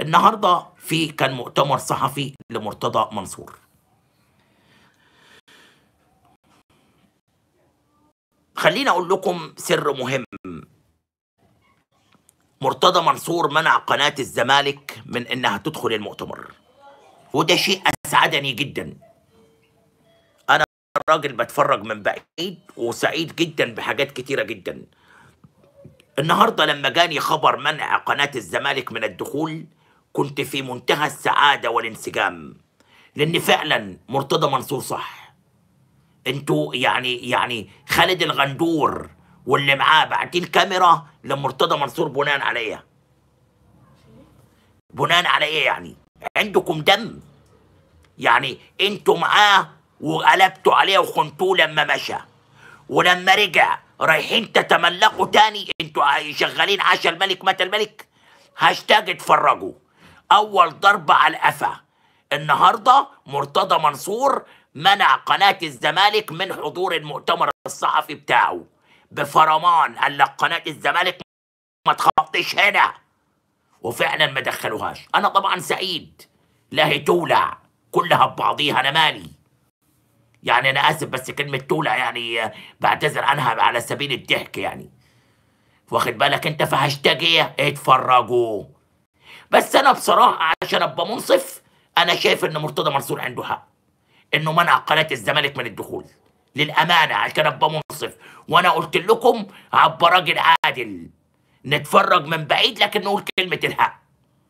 النهارده في كان مؤتمر صحفي لمرتضى منصور خليني اقول لكم سر مهم مرتضى منصور منع قناة الزمالك من انها تدخل المؤتمر وده شيء اسعدني جدا انا راجل بتفرج من بعيد وسعيد جدا بحاجات كتيرة جدا النهاردة لما جاني خبر منع قناة الزمالك من الدخول كنت في منتهى السعادة والانسجام لان فعلا مرتضى منصور صح انتوا يعني يعني خالد الغندور واللي معاه باعتين كاميرا لمرتضى منصور بناء على ايه؟ بناء على ايه يعني؟ عندكم دم يعني انتوا معاه وقلبتوا عليه وخنتوه لما مشى ولما رجع رايحين تتملقوا تاني انتوا شغالين عاش الملك مات الملك هاشتاج اتفرجوا اول ضربة على القفا النهارده مرتضى منصور منع قناة الزمالك من حضور المؤتمر الصحفي بتاعه بفرمان قال لك قناة الزمالك ما تخطش هنا وفعلا ما دخلوهاش انا طبعا سعيد لا هي تولع كلها ببعضيها انا مالي يعني انا اسف بس كلمة تولع يعني آه، بعتذر عنها على سبيل الضحك يعني واخد بالك انت في هاشتاج ايه اتفرجوا بس انا بصراحة عشان ابقى منصف انا شايف ان مرتضى منصور عنده حق انه منع قناة الزمالك من الدخول للامانة عشان ابقى منصف وانا قلت لكم ابقى راجل عادل نتفرج من بعيد لكن نقول كلمة الحق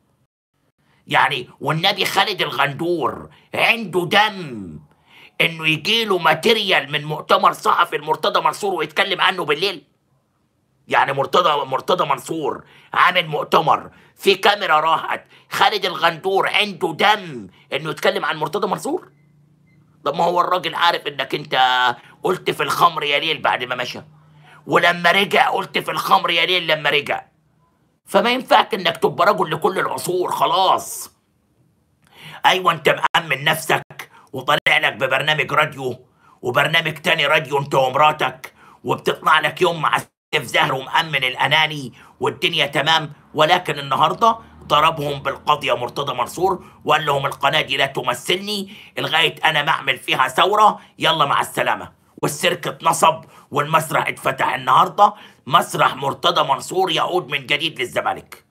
يعني والنبي خالد الغندور عنده دم انه يجيله ماتيريال من مؤتمر صحفي المرتضى منصور ويتكلم عنه بالليل يعني مرتضى مرتضى منصور عامل مؤتمر في كاميرا راحت خالد الغندور عنده دم انه يتكلم عن مرتضى منصور طب ما هو الراجل عارف انك انت قلت في الخمر يا ليل بعد ما مشى ولما رجع قلت في الخمر يا ليل لما رجع فما ينفعك انك تبقى رجل لكل العصور خلاص ايوه انت مأمن نفسك وطالع لك ببرنامج راديو وبرنامج تاني راديو انت ومراتك وبتطلع لك يوم مع سيف زهر ومأمن الاناني والدنيا تمام ولكن النهارده ضربهم بالقضية مرتضى منصور وقال لهم القناة دي لا تمثلني لغاية أنا ما أعمل فيها ثورة يلا مع السلامة والسيرك اتنصب والمسرح اتفتح النهاردة مسرح مرتضى منصور يعود من جديد للزمالك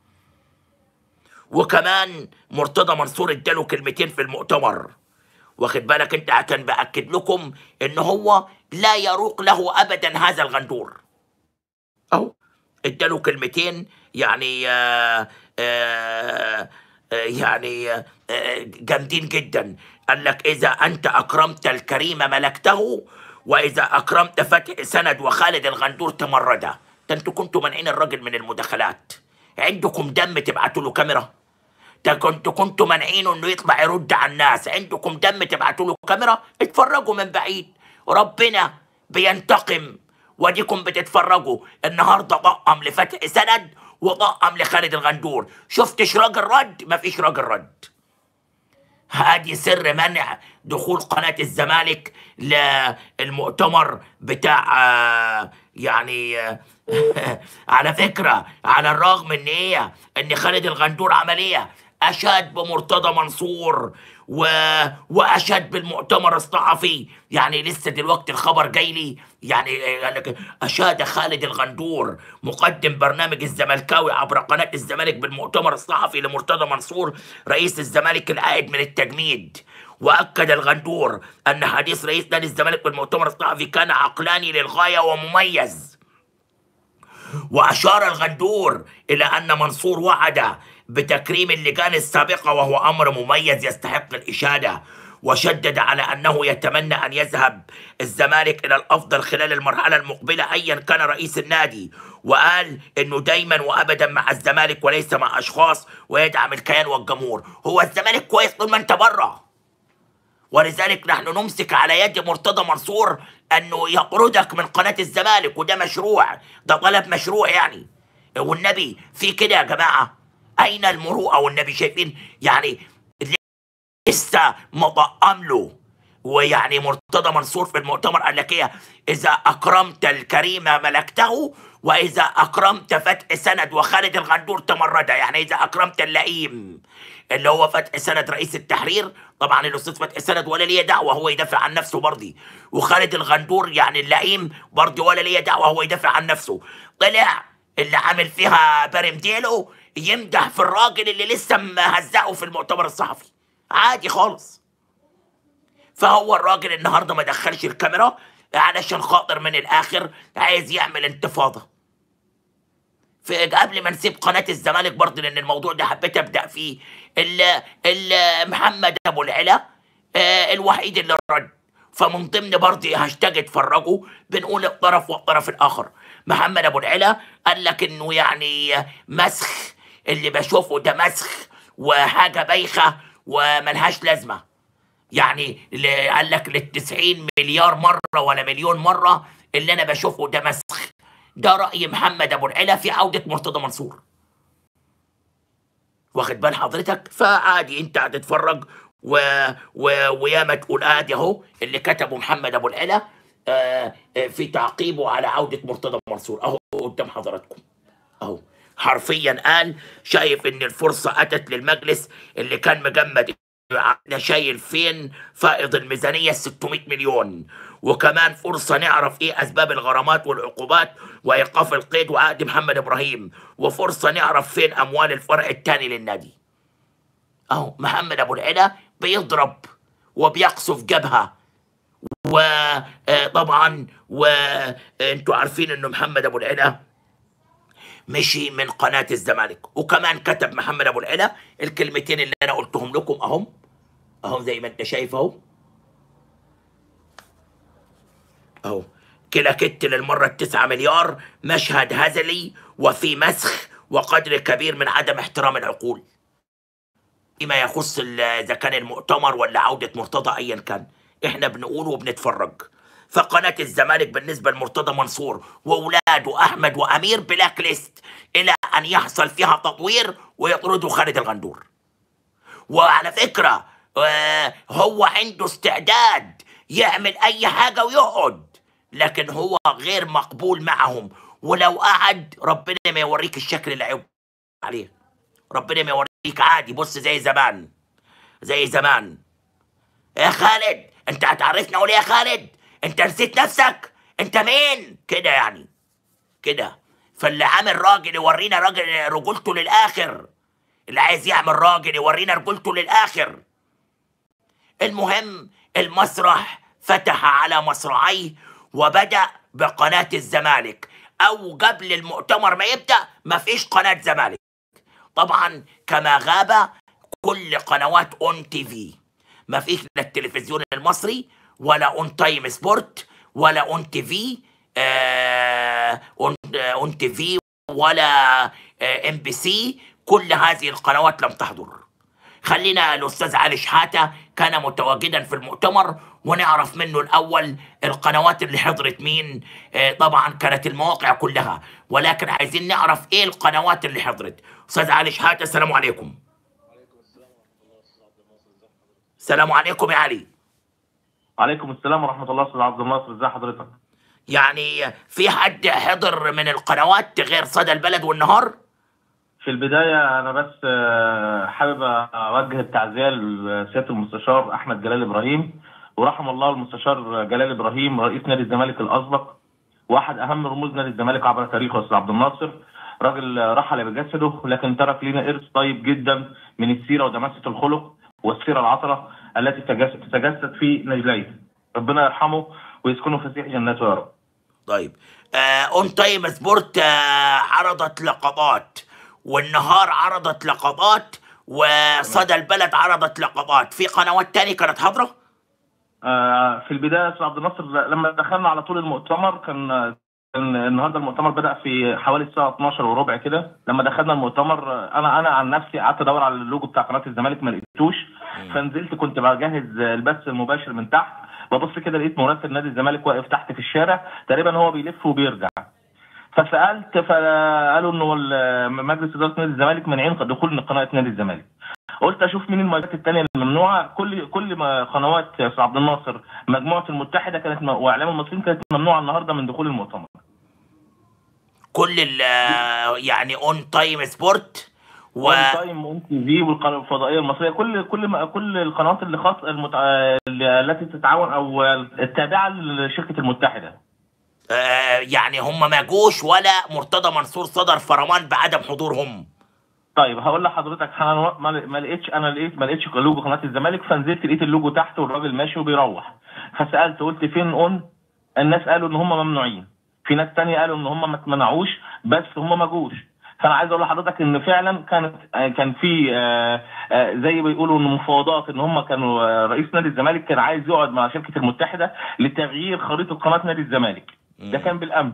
وكمان مرتضى منصور اداله كلمتين في المؤتمر واخد بالك انت كان باكد لكم ان هو لا يروق له ابدا هذا الغندور اهو اداله كلمتين يعني آه آه آه يعني آه آه، جامدين جدا قال لك اذا انت اكرمت الكريم ملكته واذا اكرمت فتح سند وخالد الغندور تمرده ده انتوا كنتوا مانعين الراجل من المداخلات عندكم دم تبعتوا له كاميرا ده كنتوا كنتوا مانعينه انه يطلع يرد على الناس عندكم دم تبعتوا له كاميرا اتفرجوا من بعيد ربنا بينتقم وديكم بتتفرجوا النهارده طقم لفتح سند وطقم لخالد الغندور شفتش راجل رد مفيش راجل رد هادي سر منع دخول قناة الزمالك للمؤتمر بتاع آه، يعني آه، على فكرة على الرغم من ايه ان خالد الغندور عمل ايه اشاد بمرتضى منصور و... واشاد بالمؤتمر الصحفي يعني لسه دلوقتي الخبر جاي لي يعني قال لك اشاد خالد الغندور مقدم برنامج الزملكاوي عبر قناه الزمالك بالمؤتمر الصحفي لمرتضى منصور رئيس الزمالك العائد من التجميد واكد الغندور ان حديث رئيس نادي الزمالك بالمؤتمر الصحفي كان عقلاني للغايه ومميز وأشار الغندور إلى أن منصور وعد بتكريم اللجان السابقة وهو أمر مميز يستحق الإشادة وشدد على أنه يتمنى أن يذهب الزمالك إلى الأفضل خلال المرحلة المقبلة أيا كان رئيس النادي وقال أنه دايما وأبدا مع الزمالك وليس مع أشخاص ويدعم الكيان والجمهور هو الزمالك كويس طول ما أنت بره ولذلك نحن نمسك على يد مرتضى منصور انه يطردك من قناه الزمالك وده مشروع ده طلب مشروع يعني والنبي في كده يا جماعه اين المروءه والنبي شايفين يعني لسه مطقم له ويعني مرتضى منصور في المؤتمر قال لك ايه اذا اكرمت الكريم ملكته واذا اكرمت فتح سند وخالد الغندور تمرد يعني اذا اكرمت اللئيم اللي هو فتح سند رئيس التحرير طبعا الاستاذ فتح سند ولا ليه دعوه هو يدافع عن نفسه برضه وخالد الغندور يعني اللئيم برضه ولا ليه دعوه هو يدافع عن نفسه طلع اللي عامل فيها برمديلو يمدح في الراجل اللي لسه مهزقه في المؤتمر الصحفي عادي خالص فهو الراجل النهارده ما دخلش الكاميرا علشان خاطر من الاخر عايز يعمل انتفاضه في قبل ما نسيب قناه الزمالك برضه لان الموضوع ده حبيت ابدا فيه ال ال محمد ابو العلا آه الوحيد اللي رد فمن ضمن برضه هاشتاج اتفرجوا بنقول الطرف والطرف الاخر محمد ابو العلا قال لك انه يعني مسخ اللي بشوفه ده مسخ وحاجه بايخه وملهاش لازمه يعني اللي قال لك لل 90 مليار مره ولا مليون مره اللي انا بشوفه ده مسخ ده راي محمد ابو العلا في عوده مرتضى منصور واخد بال حضرتك فعادي انت هتتفرج و... و... وياما تقول ادي اهو اللي كتبه محمد ابو العلا آه آه، في تعقيبه على عوده مرتضى منصور اهو قدام حضراتكم اهو حرفيا قال شايف ان الفرصه اتت للمجلس اللي كان مجمد احنا شايل فين فائض الميزانيه 600 مليون وكمان فرصه نعرف ايه اسباب الغرامات والعقوبات وايقاف القيد وعقد محمد ابراهيم وفرصه نعرف فين اموال الفرع الثاني للنادي اهو محمد ابو العلا بيضرب وبيقصف جبهه وطبعا وانتوا عارفين انه محمد ابو العلا مشي من قناه الزمالك وكمان كتب محمد ابو العلا الكلمتين اللي انا قلتهم لكم اهم اهم زي ما انت شايف اهو اهو كلا كت للمره التسعة مليار مشهد هزلي وفي مسخ وقدر كبير من عدم احترام العقول فيما يخص ال- اذا كان المؤتمر ولا عوده مرتضى ايا كان احنا بنقول وبنتفرج فقناه الزمالك بالنسبه لمرتضى منصور واولاده احمد وامير بلاك ليست الى ان يحصل فيها تطوير ويطردوا خالد الغندور وعلى فكره آه، هو عنده استعداد يعمل اي حاجه ويقعد لكن هو غير مقبول معهم ولو قعد ربنا ما يوريك الشكل اللي عيب عليه ربنا ما يوريك عادي بص زي زمان زي زمان يا خالد انت هتعرفنا اقول إيه يا خالد انت نسيت نفسك انت مين كده يعني كده فاللي عامل راجل يورينا راجل رجولته للاخر اللي عايز يعمل راجل يورينا رجولته للاخر المهم المسرح فتح على مصراعيه وبدأ بقناة الزمالك أو قبل المؤتمر ما يبدأ مفيش قناة زمالك طبعا كما غاب كل قنوات اون تي في ما فيش لا التلفزيون المصري ولا اون تايم سبورت ولا اون تي في آه، اون آه، اون تي في ولا ام بي سي كل هذه القنوات لم تحضر خلينا الاستاذ علي شحاته كان متواجدا في المؤتمر ونعرف منه الاول القنوات اللي حضرت مين آه، طبعا كانت المواقع كلها ولكن عايزين نعرف ايه القنوات اللي حضرت استاذ علي شحاته السلام عليكم السلام عليكم يا علي عليكم السلام ورحمة الله أستاذ عبد الناصر ازي حضرتك؟ يعني في حد حضر من القنوات غير صدى البلد والنهار في البداية أنا بس آه، حابب أوجه التعزية لسيادة المستشار أحمد جلال إبراهيم ورحم الله المستشار جلال إبراهيم رئيس نادي الزمالك الأسبق وأحد أهم رموز نادي الزمالك عبر تاريخه أستاذ عبد الناصر راجل رحل بجسده لكن ترك لنا إرث طيب جدا من السيرة ودماسة الخلق والسيرة العطرة التي تجسد تتجسد في نجليه ربنا يرحمه ويسكنه فسيح جناته يا رب طيب اون تايم سبورت آه، عرضت لقطات والنهار عرضت لقطات وصدى البلد عرضت لقطات في قنوات تاني كانت حاضره آه، في البدايه استاذ عبد الناصر لما دخلنا على طول المؤتمر كان كان النهارده المؤتمر بدا في حوالي الساعه 12 وربع كده لما دخلنا المؤتمر آه، انا انا عن نفسي قعدت ادور على اللوجو بتاع قناه الزمالك ما لقيتوش فنزلت كنت بجهز البث المباشر من تحت ببص كده لقيت مراسل نادي الزمالك واقف تحت في الشارع تقريبا هو بيلف وبيرجع فسالت فقالوا انه ال- مجلس اداره نادي الزمالك مانعين دخول قناه نادي الزمالك قلت اشوف مين المايكات الثانيه الممنوعه كل كل ما قنوات يا استاذ عبد الناصر مجموعه المتحده كانت م- واعلام المصريين كانت ممنوعه النهارده من دخول المؤتمر كل ال يعني اون تايم سبورت و وان تايم وان تي في والقناه الفضائيه المصريه كل كل ما كل القنوات اللي خاص المت... التي تتعاون او التابعه لشركه المتحده آه، يعني هم ما جوش ولا مرتضى منصور صدر فرمان بعدم حضورهم طيب هقول لحضرتك انا ما ما لقيتش انا لقيت ما لقيتش لوجو قناه الزمالك فنزلت لقيت اللوجو تحت والراجل ماشي وبيروح فسالت قلت فين اون الناس قالوا ان هم ممنوعين في ناس تانية قالوا ان هم ما اتمنعوش بس هم ما جوش فانا عايز اقول لحضرتك ان فعلا كانت آه، كان في آه، آه، زي ما بيقولوا ان مفاوضات ان هم كانوا آه، رئيس نادي الزمالك كان عايز يقعد مع شركه المتحده لتغيير خريطه قناه نادي الزمالك ده كان بالامن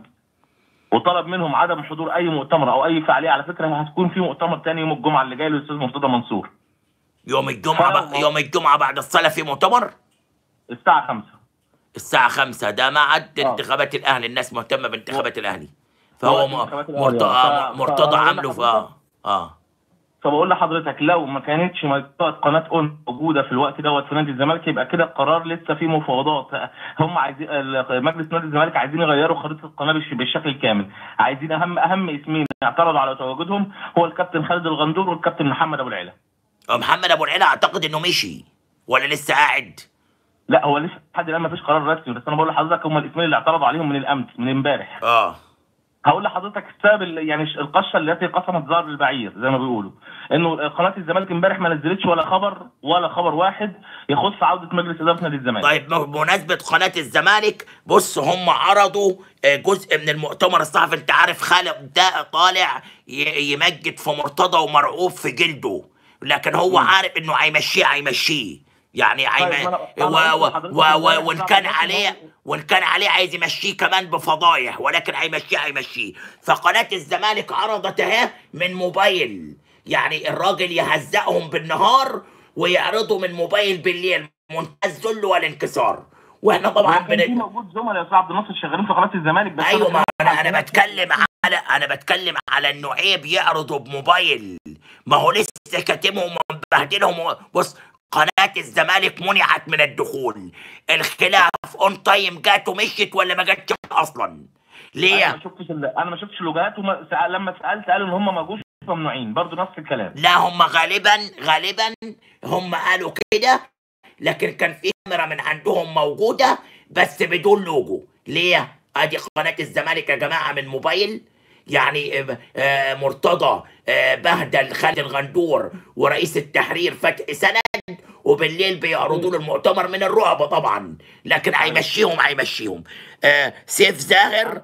وطلب منهم عدم حضور اي مؤتمر او اي فعاليه على فكره هتكون في مؤتمر تاني يوم الجمعه اللي جاي للاستاذ مرتضى منصور يوم الجمعه فاهم. ب... يوم الجمعه بعد الصلاه في مؤتمر الساعه 5 الساعه 5 ده معد آه. انتخابات الاهلي الناس مهتمه بانتخابات الاهلي فهو وقت م... انتخابات الأهلي، مرتضى آه. ف- مرتضى فأنا عامله في اه اه فبقول لحضرتك لو ما كانتش منطقه قناه اون موجوده في الوقت دوت في نادي الزمالك يبقى كده القرار لسه فيه مفاوضات هم عايزين ال- مجلس نادي الزمالك عايزين يغيروا خريطه القناه بالش- بالشكل الكامل عايزين اهم اهم اسمين اعترضوا على تواجدهم هو الكابتن خالد الغندور والكابتن محمد ابو العلا محمد ابو العلا اعتقد انه مشي ولا لسه قاعد لا هو لسه لحد الان ما فيش قرار رسمي بس انا بقول لحضرتك هم الاسمين اللي اعترضوا عليهم من الامس من امبارح اه هقول لحضرتك السبب اللي- يعني ش- القشه التي قسمت ظهر البعير زي ما بيقولوا انه قناه الزمالك امبارح ما نزلتش ولا خبر ولا خبر واحد يخص عوده مجلس اداره نادي الزمالك طيب م- بمناسبة قناة الزمالك بص هم عرضوا آه، جزء من المؤتمر الصحفي انت عارف خالد ده طالع ي- يمجد في مرتضى ومرعوب في جلده لكن هو عارف انه هيمشيه هيمشيه يعني طيب، هيم... ما أنا- و... أنا و... قلت لحضرتك و... إزاي و... وان هتعرف كان الناس عليه إن هو- وان كان عليه عايز يمشيه كمان بفضايح ولكن هيمشيه هيمشيه فقناة الزمالك عرضت اهي من موبايل يعني الراجل يهزقهم بالنهار ويعرضوا من موبايل بالليل منتهى الذل والانكسار واحنا طبعا كان في بن... موجود زملاء يا استاذ عبد الناصر شغالين في قناه الزمالك بس ايوه ما انا انا عندنا- بتكلم على انا بتكلم على انه عيب يعرضوا بموبايل ما هو لسه كاتمهم ومبهدلهم بص قناة الزمالك منعت من الدخول الخلاف اون تايم جات ومشيت ولا ما جاتش اصلا انا ليه؟ ما شفتش ال- انا ما شفتش لوجات وما سأل لما سالت قالوا ان هم ما جوش ممنوعين برضه نفس الكلام لا هم غالبا غالبا هم قالوا كده لكن كان في كاميرا من عندهم موجودة بس بدون لوجو ليه؟ ادي قناة الزمالك يا جماعة من موبايل يعني آه، آه، مرتضى آه، بهدل خالد الغندور ورئيس التحرير فتحي سند وبالليل بيعرضوا له المؤتمر من الرعب طبعا لكن هيمشيهم هيمشيهم آه، سيف زاهر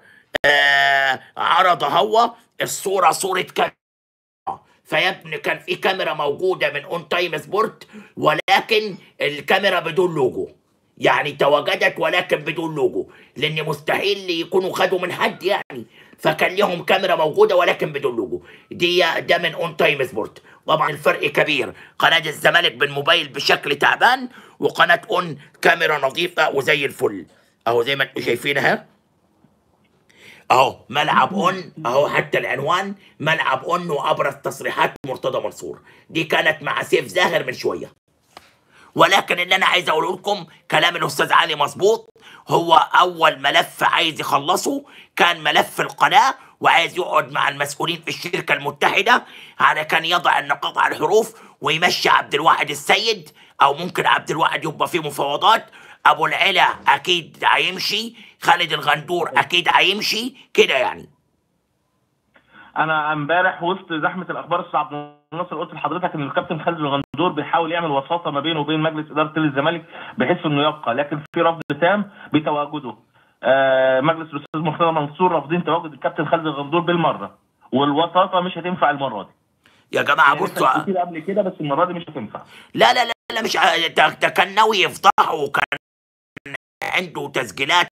آه، عرض هو الصورة صورة كاميرا فيا ابني كان في كاميرا موجودة من اون تايم سبورت ولكن الكاميرا بدون لوجو يعني تواجدت ولكن بدون لوجو لان مستحيل يكونوا خدوا من حد يعني فكان لهم كاميرا موجودة ولكن بدون لوجو دي ده من اون تايم سبورت طبعا الفرق كبير قناة الزمالك بالموبايل بشكل تعبان وقناة اون كاميرا نظيفة وزي الفل اهو زي ما انتم شايفين اهي اهو ملعب اون اهو حتى العنوان ملعب اون وابرز تصريحات مرتضى منصور دي كانت مع سيف زاهر من شويه ولكن اللي انا عايز اقوله لكم كلام الاستاذ علي مظبوط هو اول ملف عايز يخلصه كان ملف القناه وعايز يقعد مع المسؤولين في الشركه المتحده على كان يضع النقاط على الحروف ويمشي عبد الواحد السيد او ممكن عبد الواحد يبقى فيه مفاوضات ابو العلا اكيد هيمشي خالد الغندور اكيد هيمشي كده يعني انا امبارح وسط زحمه الاخبار استاذ عبد الناصر قلت لحضرتك ان الكابتن خالد الغندور بيحاول يعمل وساطه ما بينه وبين مجلس اداره نادي الزمالك بحيث انه يبقى لكن في رفض تام بتواجده آه مجلس الاستاذ مرتضى منصور رافضين تواجد الكابتن خالد الغندور بالمره والوساطه مش هتنفع المره دي يا جماعه يعني بصوا كان كتير قبل كده بس المره دي مش هتنفع لا لا لا لا مش ع- ده, ده كان ناوي يفضحه وكان عنده تسجيلات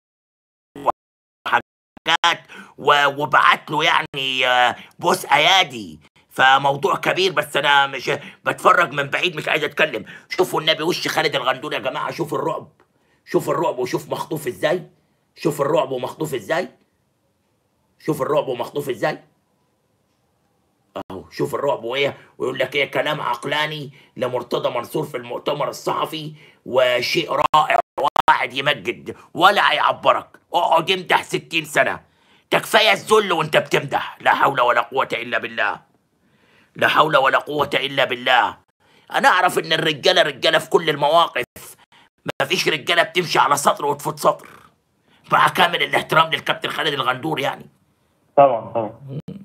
وحاجات و- وبعت له يعني آه، بص ايادي فموضوع كبير بس انا مش بتفرج من بعيد مش عايز اتكلم شوفوا النبي وش خالد الغندور يا جماعه شوف الرعب شوف الرعب وشوف مخطوف ازاي شوف الرعب ومخطوف ازاي شوف الرعب ومخطوف ازاي اهو شوف الرعب وايه ويقول لك ايه كلام عقلاني لمرتضى منصور في المؤتمر الصحفي وشيء رائع واحد يمجد ولا هيعبرك اقعد امدح 60 سنه ده كفايه الذل وانت بتمدح لا حول ولا قوه الا بالله لا حول ولا قوه الا بالله انا اعرف ان الرجاله رجاله في كل المواقف ما فيش رجاله بتمشي على سطر وتفوت سطر مع كامل الاحترام للكابتن خالد الغندور يعني طبعا طبعا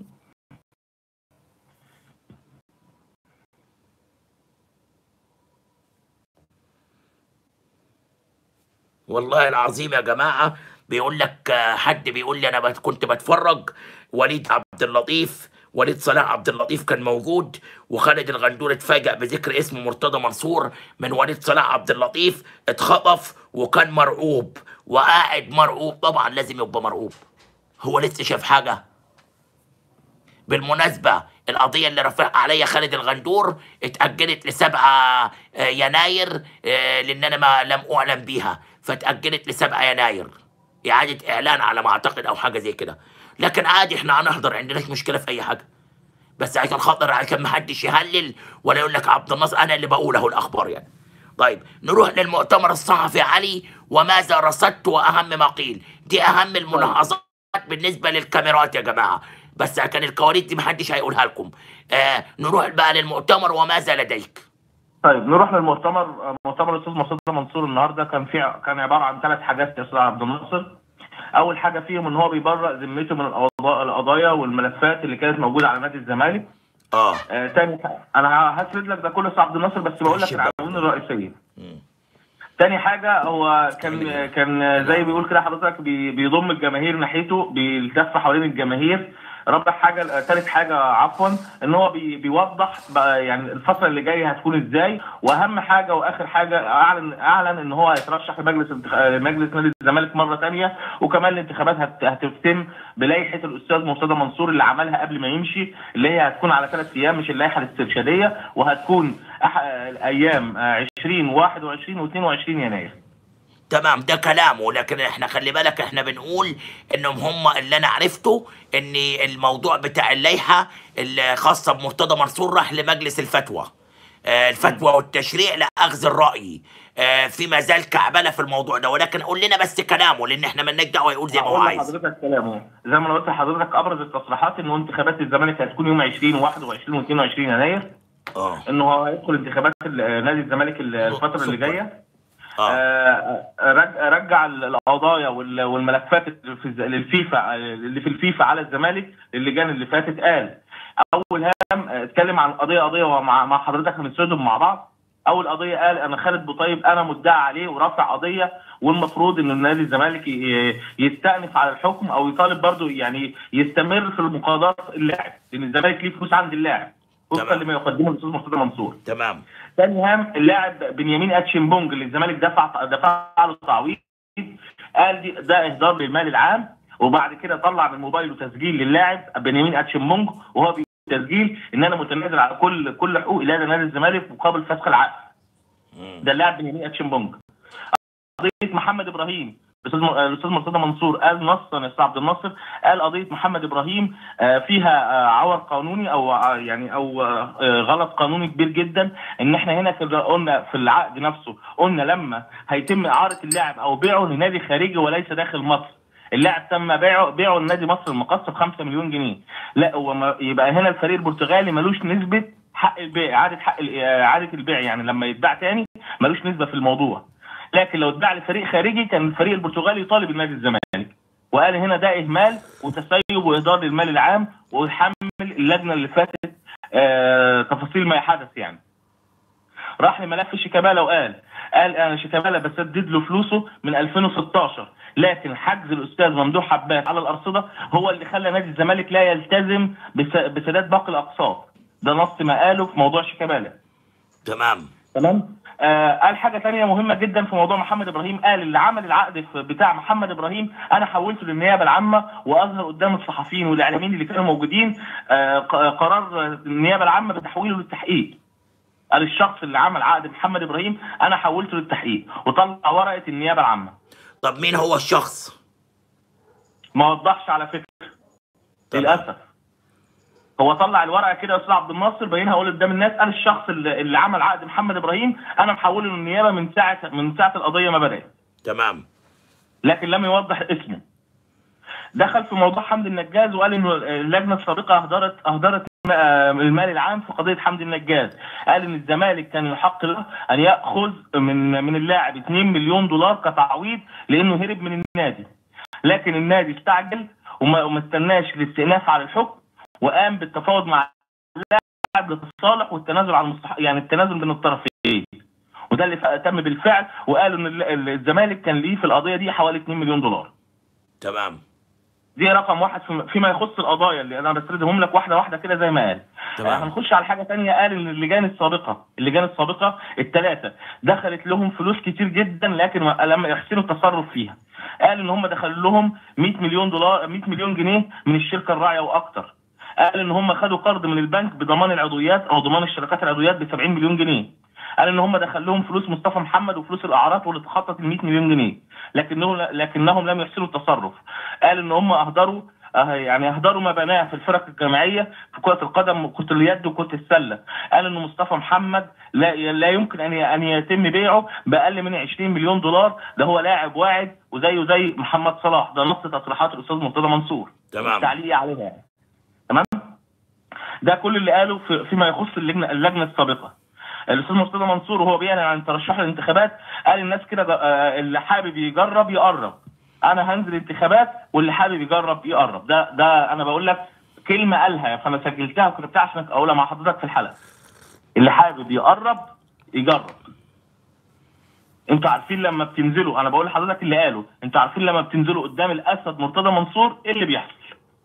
والله العظيم يا جماعة بيقول لك آه، حد بيقول لي أنا بت- كنت بتفرج وليد عبد اللطيف وليد صلاح عبد اللطيف كان موجود وخالد الغندور اتفاجأ بذكر اسم مرتضى منصور من وليد صلاح عبد اللطيف اتخطف وكان مرعوب وقاعد مرعوب طبعا لازم يبقى مرعوب هو لسه شاف حاجة بالمناسبة القضية اللي رفعها عليا خالد الغندور اتأجلت لسبعة آه، يناير آه، لأن أنا ما لم أعلم بيها فاتأجلت لسبعة يناير إعادة إعلان على ما أعتقد أو حاجة زي كده لكن عادي إحنا هنحضر عندناش مشكلة في أي حاجة بس عشان خاطر عشان ما حدش يهلل ولا يقول لك عبد الناصر أنا اللي بقوله الأخبار يعني طيب نروح للمؤتمر الصحفي علي وماذا رصدت وأهم ما قيل دي أهم الملاحظات بالنسبة للكاميرات يا جماعة بس كان الكواليس دي محدش هيقولها لكم آه نروح بقى للمؤتمر وماذا لديك طيب نروح للمؤتمر مؤتمر الاستاذ مرتضى منصور النهارده كان في كان عباره عن ثلاث حاجات يا استاذ عبد الناصر اول حاجه فيهم ان هو بيبرأ ذمته من القضايا القضايا والملفات اللي كانت موجوده على نادي الزمالك اه آه تاني ح- انا هسرد لك ده كله يا استاذ عبد الناصر بس بقول لك ماشي بقى. العناوين الرئيسيه مم. تاني حاجة هو كان كان زي بيقول كده حضرتك بي- بيضم الجماهير ناحيته بيلتف حوالين الجماهير رابع حاجة تالت حاجة عفوا ان هو بي بيوضح بقى يعني الفترة اللي جاية هتكون ازاي واهم حاجة واخر حاجة اعلن اعلن ان هو هيترشح لمجلس انتخ- مجلس نادي الزمالك مرة تانية وكمان الانتخابات هت- هتتم بلائحة الاستاذ مرتضى منصور اللي عملها قبل ما يمشي اللي هي هتكون على ثلاث ايام مش اللائحة الاسترشادية وهتكون أح- ايام آه، 20 21 و22 يناير تمام ده كلامه لكن احنا خلي بالك احنا بنقول انهم هم اللي انا عرفته ان الموضوع بتاع اللائحه الخاصه بمرتضى منصور راح لمجلس الفتوى آه، الفتوى والتشريع لاخذ الراي آه، في ما زال كعبله في الموضوع ده ولكن قول لنا بس كلامه لان احنا مالناش دعوه يقول زي ما هو هقول عايز لحضرتك كلامه زي ما انا قلت لحضرتك ابرز التصريحات انه انتخابات الزمالك هتكون يوم 20 و21 و22 يناير اه انه هو هيدخل انتخابات ال- نادي الزمالك ال- الفتره اللي سوبر. جايه اه آه، رج- رجع ال- القضايا وال- والملفات اللي في الز- للفيفا اللي في الفيفا على الزمالك اللجان اللي فاتت قال اول هام آه، اتكلم عن قضيه قضيه ومع مع حضرتك هنسردهم مع بعض اول قضيه قال انا خالد بوطيب انا مدعي عليه ورافع قضيه والمفروض ان نادي الزمالك ي- يستأنف على الحكم او يطالب برضه يعني يستمر في المقاضاه اللاعب لان الزمالك ليه فلوس عند اللاعب وفقا تمام. لما يقدمه الاستاذ مرتضى منصور تمام ثاني هام اللاعب بنيامين اتشيمبونج اللي الزمالك دفع دفع له تعويض قال دي ده اهدار للمال العام وبعد كده طلع من موبايله تسجيل للاعب بنيامين اتشيمبونج وهو بيقول تسجيل ان انا متنازل على كل كل حقوق لدى نادي الزمالك مقابل فسخ العقد مم. ده اللاعب بنيامين اتشيمبونج قضيه محمد ابراهيم الاستاذ م- الاستاذ مرتضى منصور قال نصا يا استاذ عبد الناصر قال قضيه محمد ابراهيم آه، فيها آه، عور قانوني او آه، يعني او آه، آه، غلط قانوني كبير جدا ان احنا هنا كده قلنا في العقد نفسه قلنا لما هيتم اعاره اللاعب او بيعه لنادي خارجي وليس داخل مصر اللاعب تم بيعه بيعه لنادي مصر المقص ب 5 مليون جنيه لا هو ما- يبقى هنا الفريق البرتغالي ملوش نسبه حق البيع اعاده حق ال- اعاده البيع يعني لما يتباع تاني ملوش نسبه في الموضوع لكن لو اتباع لفريق خارجي كان الفريق البرتغالي يطالب النادي الزمالك وقال هنا ده اهمال وتسيب واهدار للمال العام ويحمل اللجنه اللي فاتت آه تفاصيل ما حدث يعني راح لملف شيكابالا وقال قال انا شيكابالا بسدد له فلوسه من 2016 لكن حجز الاستاذ ممدوح عباس على الارصده هو اللي خلى نادي الزمالك لا يلتزم بس- بسداد باقي الاقساط ده نص ما قاله في موضوع شيكابالا تمام تمام آه قال حاجه تانية مهمه جدا في موضوع محمد ابراهيم قال اللي عمل العقد في- بتاع محمد ابراهيم انا حولته للنيابه العامه واظهر قدام الصحفيين والاعلاميين اللي كانوا موجودين آه ق- قرار النيابه العامه بتحويله للتحقيق قال الشخص اللي عمل عقد محمد ابراهيم انا حولته للتحقيق وطلع ورقه النيابه العامه طب مين هو الشخص ما وضحش على فكره تمام. للاسف هو طلع الورقه كده يا استاذ عبد الناصر بينها اقول قدام الناس قال الشخص اللي, اللي عمل عقد محمد ابراهيم انا محوله للنيابه من ساعه من ساعه القضيه ما بدات تمام لكن لم يوضح اسمه دخل في موضوع حمدي النجاز وقال انه اللجنه السابقه اهدرت اهدرت آه، المال العام في قضيه حمدي النجاز قال ان الزمالك كان يحق له ان ياخذ من من اللاعب 2 مليون دولار كتعويض لانه هرب من النادي لكن النادي استعجل وما وما استناش الاستئناف على الحكم وقام بالتفاوض مع اللاعب للتصالح والتنازل عن المستحق يعني التنازل بين الطرفين وده اللي ف- تم بالفعل وقالوا ان ال- ال- الزمالك كان ليه في القضيه دي حوالي 2 مليون دولار تمام دي رقم واحد فيما- فيما يخص القضايا اللي انا بسردهم لك واحده واحده كده زي ما قال تمام. هنخش على حاجه تانية قال ان اللجان السابقه اللجان السابقه الثلاثه دخلت لهم فلوس كتير جدا لكن ما- لم يحسنوا التصرف فيها قال ان هم دخل لهم 100 مليون دولار 100 مليون جنيه من الشركه الراعيه واكتر قال ان هم خدوا قرض من البنك بضمان العضويات او ضمان الشركات العضويات ب 70 مليون جنيه قال ان هم دخل لهم فلوس مصطفى محمد وفلوس الاعارات واللي تخطط ال 100 مليون جنيه لكنهم لكنهم لم يحسنوا التصرف قال ان هم اهدروا آه، يعني اهدروا ما بناه في الفرق الجماعيه في كره القدم وكره اليد وكره السله قال ان مصطفى محمد لا لا يمكن ان ان يتم بيعه باقل من 20 مليون دولار ده هو لاعب واعد وزيه زي محمد صلاح ده نص تصريحات الاستاذ مرتضى منصور تمام. تعليقي عليها يعني تمام ده كل اللي قاله في فيما يخص اللجنه اللجنه السابقه الاستاذ مرتضى منصور وهو بيعلن عن ترشحه للانتخابات قال الناس كده آه، اللي حابب يجرب يقرب انا هنزل انتخابات واللي حابب يجرب يقرب ده ده انا بقول لك كلمه قالها فانا سجلتها وكتبتها عشان اقولها مع حضرتك في الحلقه اللي حابب يقرب يجرب انتوا عارفين لما بتنزلوا انا بقول لحضرتك اللي قاله انتوا عارفين لما بتنزلوا قدام الاسد مرتضى منصور ايه اللي بيحصل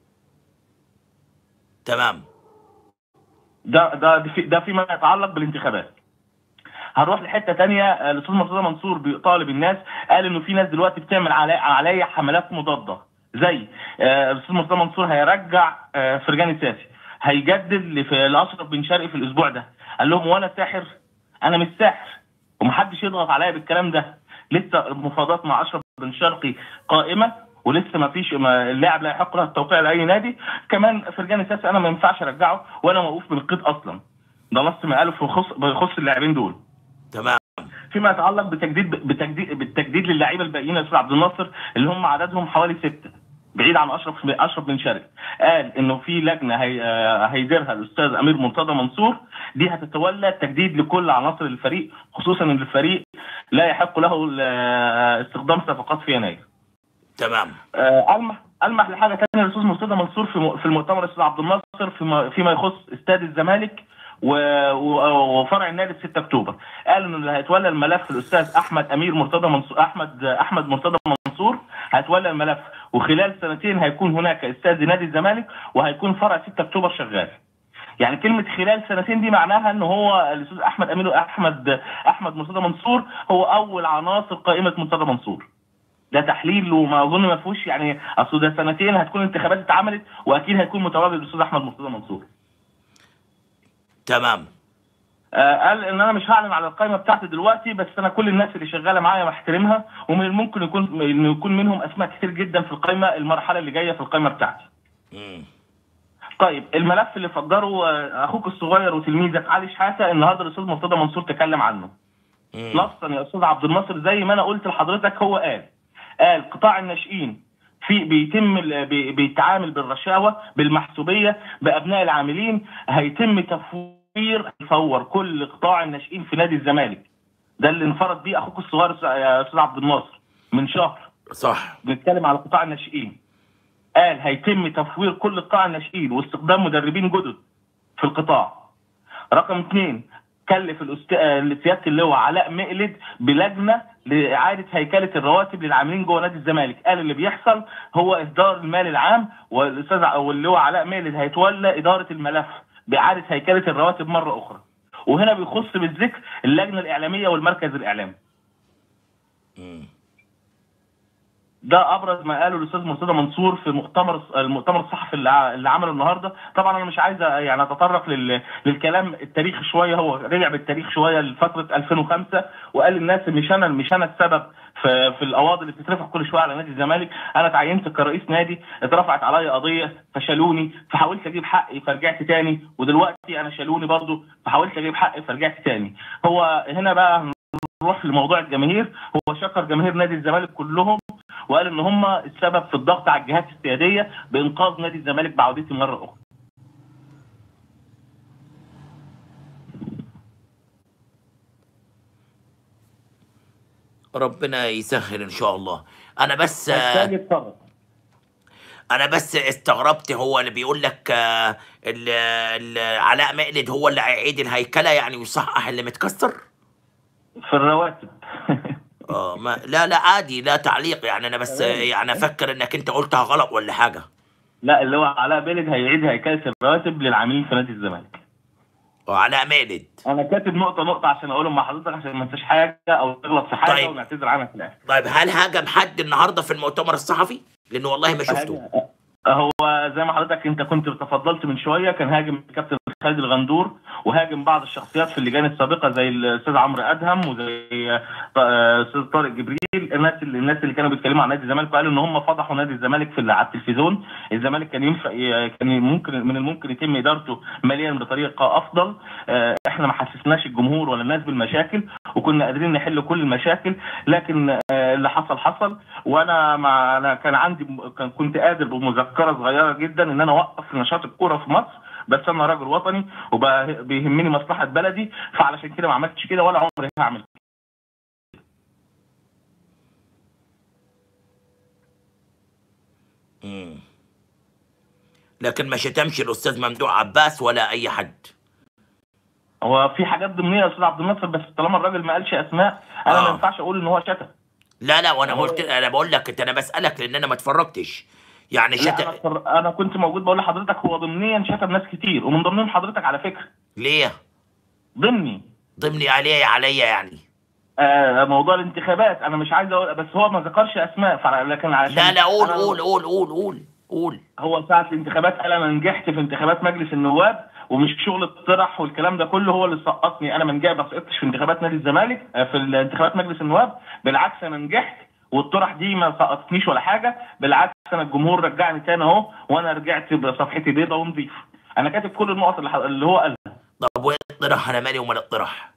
تمام ده ده ده في- ده فيما يتعلق بالانتخابات هنروح لحته تانية آه، الاستاذ مرتضى منصور بيطالب الناس قال انه في ناس دلوقتي بتعمل علي عليا حملات مضاده زي آه، الاستاذ مرتضى منصور هيرجع آه، فرجاني ساسي هيجدد لف- لاشرف بن شرقي في الاسبوع ده قال لهم وانا ساحر انا مش ساحر ومحدش يضغط عليا بالكلام ده لسه المفاوضات مع اشرف بن شرقي قائمه ولسه ما فيش ما اللاعب لا يحق له التوقيع لاي نادي كمان فرجاني ساسي انا ما ينفعش ارجعه وانا موقوف بالقيد اصلا ده نص ما قاله في خص بيخص اللاعبين دول تمام فيما يتعلق بتجديد بتجديد بالتجديد للاعيبه الباقيين يا استاذ عبد الناصر اللي هم عددهم حوالي سته بعيد عن اشرف اشرف بن شرقي قال انه في لجنه هي آه، هيديرها الاستاذ امير مرتضى منصور دي هتتولى التجديد لكل عناصر الفريق خصوصا ان الفريق لا يحق له ال- آه، استخدام صفقات في يناير تمام آه، المح المح لحاجه ثانيه الاستاذ مرتضى منصور في م- في المؤتمر الاستاذ عبد الناصر فيما فيما يخص استاد الزمالك و- و- وفرع النادي في 6 اكتوبر قال انه اللي هيتولى الملف الاستاذ احمد امير مرتضى منصور احمد احمد مرتضى منصور هيتولى الملف وخلال سنتين هيكون هناك استاد نادي الزمالك وهيكون فرع 6 اكتوبر شغال يعني كلمة خلال سنتين دي معناها ان هو الاستاذ احمد امين احمد احمد مرتضى منصور هو اول عناصر قائمة مرتضى منصور ده تحليل وما اظن ما فيهوش يعني اصل ده سنتين هتكون انتخابات اتعملت واكيد هيكون متواجد الاستاذ احمد مرتضى منصور تمام آه قال ان انا مش هعلن على القائمه بتاعتي دلوقتي بس انا كل الناس اللي شغاله معايا بحترمها ومن الممكن يكون انه يكون منهم اسماء كتير جدا في القائمه المرحله اللي جايه في القائمه بتاعتي مم. طيب الملف اللي فجره آه، اخوك الصغير وتلميذك علي شحاته النهارده الاستاذ مرتضى منصور تكلم عنه مم. نصا يا استاذ عبد الناصر زي ما انا قلت لحضرتك هو قال قال قطاع الناشئين في بيتم ال- بي- بيتعامل بالرشاوى بالمحسوبيه بابناء العاملين هيتم تفوير يفور كل قطاع الناشئين في نادي الزمالك ده اللي انفرد بيه اخوك الصغير يا استاذ عبد الناصر من شهر صح بنتكلم على قطاع الناشئين قال هيتم تفوير كل قطاع الناشئين واستخدام مدربين جدد في القطاع رقم اثنين كلف الأست- آه، سياده اللواء علاء مقلد بلجنه لاعاده هيكله الرواتب للعاملين جوه نادي الزمالك قال اللي بيحصل هو اهدار المال العام والاستاذ ع- واللواء علاء مقلد هيتولى اداره الملف باعاده هيكله الرواتب مره اخرى وهنا بيخص بالذكر اللجنه الاعلاميه والمركز الاعلامي مم. ده ابرز ما قاله الاستاذ مرتضى منصور في مؤتمر المؤتمر الصحفي اللي ع- اللي عمله النهارده طبعا انا مش عايز يعني اتطرق لل... للكلام التاريخي شويه هو رجع بالتاريخ شويه لفتره 2005 وقال للناس مش انا مش انا السبب في في القواضي اللي بتترفع كل شويه على نادي الزمالك انا اتعينت كرئيس نادي اترفعت عليا قضيه فشالوني فحاولت اجيب حقي فرجعت تاني ودلوقتي انا شالوني برضو فحاولت اجيب حقي فرجعت تاني هو هنا بقى نروح لموضوع الجماهير هو شكر جماهير نادي الزمالك كلهم وقال ان هم السبب في الضغط على الجهات السياديه بانقاذ نادي الزمالك بعودته مره اخرى ربنا يسهل ان شاء الله انا بس محتاج اتفضل انا بس استغربت هو اللي بيقول لك آه، ال- ال- علاء مقلد هو اللي هيعيد الهيكله يعني ويصحح اللي متكسر في الرواتب اه ما لا لا عادي لا تعليق يعني انا بس تمام. يعني افكر انك انت قلتها غلط ولا حاجه لا اللي هو علاء بيلد هيعيد هيكله الرواتب للعاملين في نادي الزمالك وعلاء مقلد انا كاتب نقطه نقطه عشان اقولهم مع حضرتك عشان ما انساش حاجه او تغلط في حاجه طيب. ونعتذر عنها في الاخر طيب هل هاجم حد النهارده في المؤتمر الصحفي؟ لانه والله ما شفته هو زي ما حضرتك انت كنت تفضلت من شويه كان هاجم الكابتن خالد الغندور وهاجم بعض الشخصيات في اللجان السابقه زي الاستاذ عمرو ادهم وزي آه، الاستاذ طارق جبريل الناس اللي الناس اللي كانوا بيتكلموا عن نادي الزمالك وقالوا ان هم فضحوا نادي الزمالك في على التلفزيون الزمالك كان ينفع كان ممكن من الممكن يتم ادارته ماليا بطريقه افضل آه، احنا ما حسسناش الجمهور ولا الناس بالمشاكل وكنا قادرين نحل كل المشاكل لكن آه، اللي حصل حصل وانا مع انا كان عندي كان كنت قادر بمذكره صغيره جدا ان انا اوقف نشاط الكوره في مصر بس انا راجل وطني وبيهمني مصلحه بلدي فعلشان كده ما عملتش كده ولا عمري هعمل مم. لكن ما شتمش الاستاذ ممدوح عباس ولا اي حد هو في حاجات ضمنيه يا استاذ عبد الناصر بس طالما الراجل ما قالش اسماء انا ما آه. ينفعش اقول ان هو شتم لا لا وانا هو- قلت انا بقول لك انت انا بسالك لان انا ما اتفرجتش يعني لا شتم انا اتفر- انا كنت موجود بقول لحضرتك هو ضمنيا شتم ناس كتير ومن ضمنهم حضرتك على فكره ليه ضمني ضمني عليه عليا يعني آه موضوع الانتخابات انا مش عايز اقول بس هو ما ذكرش اسماء فع- لكن علشان لا لا قول أنا- قول قول قول قول قول هو ساعة الانتخابات قال انا نجحت في انتخابات مجلس النواب ومش شغل الطرح والكلام ده كله هو اللي سقطني انا ما نجحت ما سقطتش في انتخابات نادي الزمالك آه، في انتخابات مجلس النواب بالعكس انا نجحت والطرح دي ما سقطتنيش ولا حاجه بالعكس انا الجمهور رجعني تاني اهو وانا رجعت بصفحتي بيضه ونظيف انا كاتب كل النقط اللي ح- اللي هو قالها طب وايه الطرح انا مالي ومال الطرح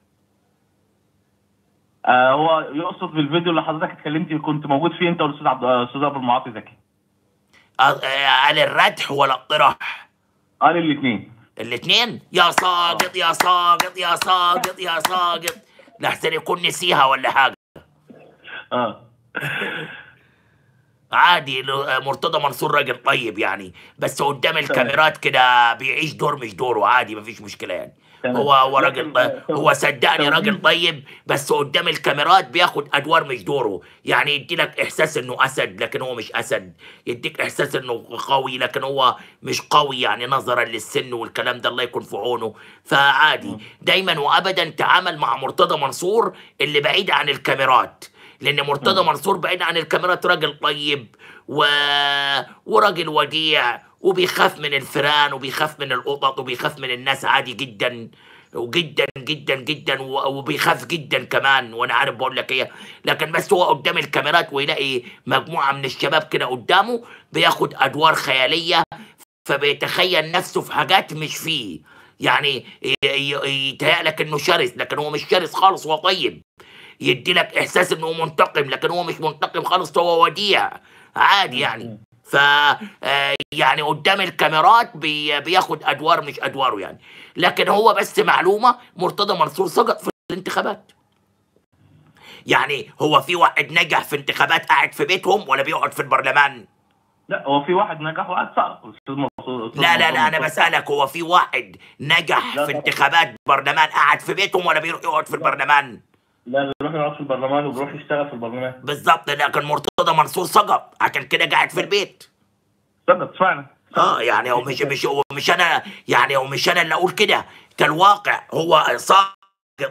آه هو يقصد في الفيديو اللي حضرتك اتكلمت كنت موجود فيه انت والاستاذ عبد الاستاذ ابو المعاطي زكي آه، آه، قال الردح ولا الطرح قال الاثنين الاثنين يا ساقط يا ساقط يا ساقط يا ساقط لحسن يكون نسيها ولا حاجه اه عادي لو- مرتضى منصور راجل طيب يعني بس قدام الكاميرات كده بيعيش دور مش دوره عادي مفيش مشكله يعني تمام. هو هو راجل لكن، طيب آه، هو صدقني توجيه- راجل طيب بس قدام الكاميرات بياخد ادوار مش دوره يعني يدي لك احساس انه اسد لكن هو مش اسد يديك احساس انه قوي لكن هو مش قوي يعني نظرا للسن والكلام ده الله يكون في عونه فعادي دايما وابدا تعامل مع مرتضى منصور اللي بعيد عن الكاميرات لان مرتضى منصور بعيد عن الكاميرات راجل طيب و... وراجل وديع وبيخاف من الفئران وبيخاف من القطط وبيخاف من الناس عادي جدا وجدا جدا جدا و- وبيخاف جدا كمان وانا عارف بقول لك ايه لكن بس هو قدام الكاميرات ويلاقي مجموعه من الشباب كده قدامه بياخد ادوار خياليه فبيتخيل نفسه في حاجات مش فيه يعني ي- ي- يتهيأ لك انه شرس لكن هو مش شرس خالص هو طيب يدي لك احساس انه منتقم لكن هو مش منتقم خالص هو وديع عادي يعني ف آه، يعني قدام الكاميرات بي بياخد ادوار مش ادواره يعني لكن هو بس معلومه مرتضى منصور سقط في الانتخابات يعني هو في واحد نجح في انتخابات قاعد في بيتهم ولا بيقعد في البرلمان لا هو في واحد نجح وواحد سقط أستاذ منصور- أستاذ لا لا لا انا منصور. بسالك هو في واحد نجح لا في طبعا. انتخابات برلمان قاعد في بيتهم ولا بيروح يقعد في البرلمان لا بيروح يقعد في البرلمان وبيروح يشتغل في البرلمان بالظبط لكن مرتضى منصور سقط عشان كده قاعد في البيت سقط فعلا اه يعني هو مش مش هو مش انا يعني هو مش انا اللي اقول كده كالواقع هو ساقط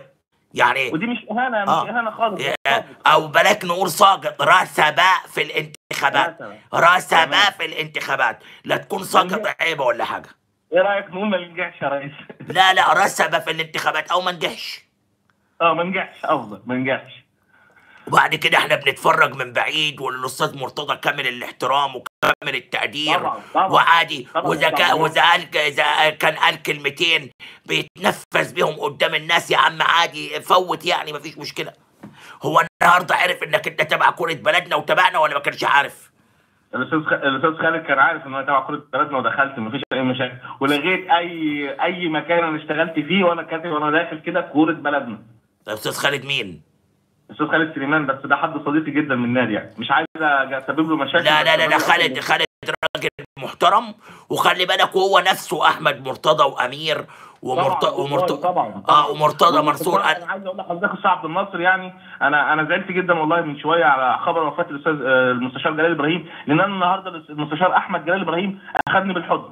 يعني ودي مش اهانه مش آه. اهانه خالص آه، او بلاك نقول ساقط رسب في الانتخابات رسب. رسب تمام. في الانتخابات لا تكون ساقط عيبه ولا حاجه ايه رايك نقول ما ننجحش يا ريس لا لا رسب في الانتخابات او ما نجحش اه ما ننجحش افضل ما ننجحش وبعد كده احنا بنتفرج من بعيد والاستاذ مرتضى كامل الاحترام وكامل التقدير طبعا، طبعا. وعادي طبعا، واذا كان طبعا. واذا قال اذا كان قال كلمتين بيتنفس بيهم قدام الناس يا عم عادي فوت يعني مفيش مشكله هو النهارده عرف انك انت تبع كره بلدنا وتبعنا ولا ما كانش عارف؟ الاستاذ خ... الاستاذ خالد كان عارف ان انا تبع كره بلدنا ودخلت مفيش اي مشاكل ولغيت اي اي مكان انا اشتغلت فيه وانا كاتب وانا داخل كده كوره بلدنا طب استاذ خالد مين؟ الاستاذ خالد سليمان بس ده حد صديقي جدا من النادي يعني مش عايز اسبب له مشاكل لا لا بس لا لا الراجل خالد أصلاً- خالد راجل محترم وخلي بالك وهو نفسه احمد مرتضى وامير ومرت... طبعاً، ومرت... طبعا اه ومرتضى منصور انا عايز اقول لحضرتك استاذ عبد الناصر يعني انا انا زعلت جدا والله من شويه على خبر وفاه الاستاذ آه، المستشار جلال ابراهيم لان انا النهارده المستشار احمد جلال ابراهيم اخذني بالحضن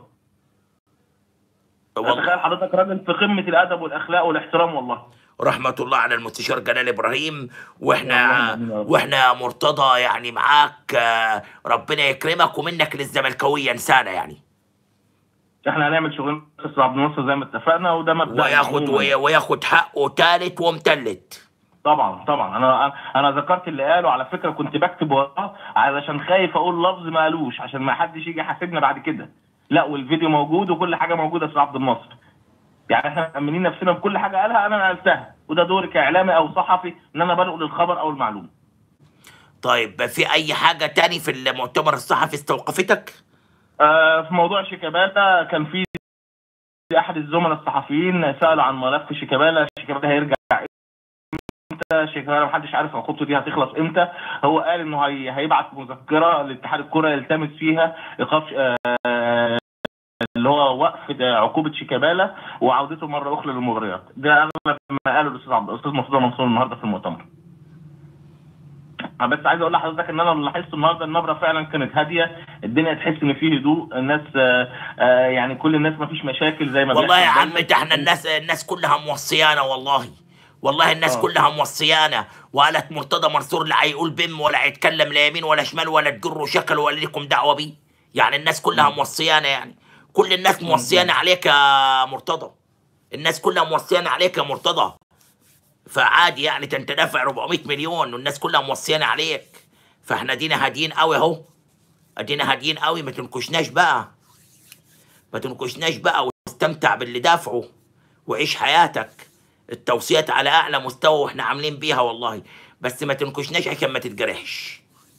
والله تخيل حضرتك راجل في قمه الادب والاخلاق والاحترام والله رحمة الله على المستشار جلال ابراهيم واحنا اللهم آمين يا رب. واحنا مرتضى يعني معاك آه، ربنا يكرمك ومنك للزملكاويه انسانه يعني احنا هنعمل شغلنا استاذ عبد الناصر زي ما اتفقنا وده مبدا وياخد وي- وياخد حقه تالت ومتلت طبعا طبعا انا انا ذكرت اللي قاله على فكره كنت بكتب وراه علشان خايف اقول لفظ ما قالوش عشان ما حدش يجي يحاسبنا بعد كده لا والفيديو موجود وكل حاجه موجوده يا استاذ عبد الناصر يعني احنا مأمنين نفسنا بكل حاجه قالها انا نقلتها وده دوري كاعلامي او صحفي ان انا بنقل الخبر او المعلومه طيب في اي حاجه تاني في المؤتمر الصحفي استوقفتك آه في موضوع شيكابالا كان في احد الزملاء الصحفيين سالوا عن ملف شيكابالا شيكابالا هيرجع امتى شيكابالا محدش عارف عقوبته دي هتخلص امتى هو قال انه هي هيبعت مذكره لاتحاد الكره يلتمس فيها ايقاف آه اللي هو وقف عقوبه شيكابالا وعودته مره اخرى للمباريات ده اغلب ما قاله الاستاذ عبد الاستاذ مرتضى منصور النهارده في المؤتمر أنا بس عايز اقول لحضرتك ان انا اللي لاحظته النهارده النبره فعلا كانت هاديه الدنيا تحس ان في هدوء الناس آه، آه، يعني كل الناس ما فيش مشاكل زي ما والله يا بيحصل عم دايماً. ده احنا الناس الناس كلها موصيانا والله والله الناس آه. كلها موصيانا وقالت مرتضى منصور لا هيقول بم ولا هيتكلم لا يمين ولا شمال ولا تجروا شكل ولا لكم دعوه بيه يعني الناس كلها موصيانا يعني كل الناس موصيانا عليك يا مرتضى الناس كلها موصيانا عليك يا مرتضى فعادي يعني ده انت دافع 400 مليون والناس كلها موصيانا عليك فاحنا دينا هاديين قوي اهو ادينا هاديين قوي ما تنكشناش بقى ما تنكشناش بقى واستمتع باللي دافعه وعيش حياتك التوصيات على اعلى مستوى واحنا عاملين بيها والله بس ما تنكشناش عشان ما تتجرحش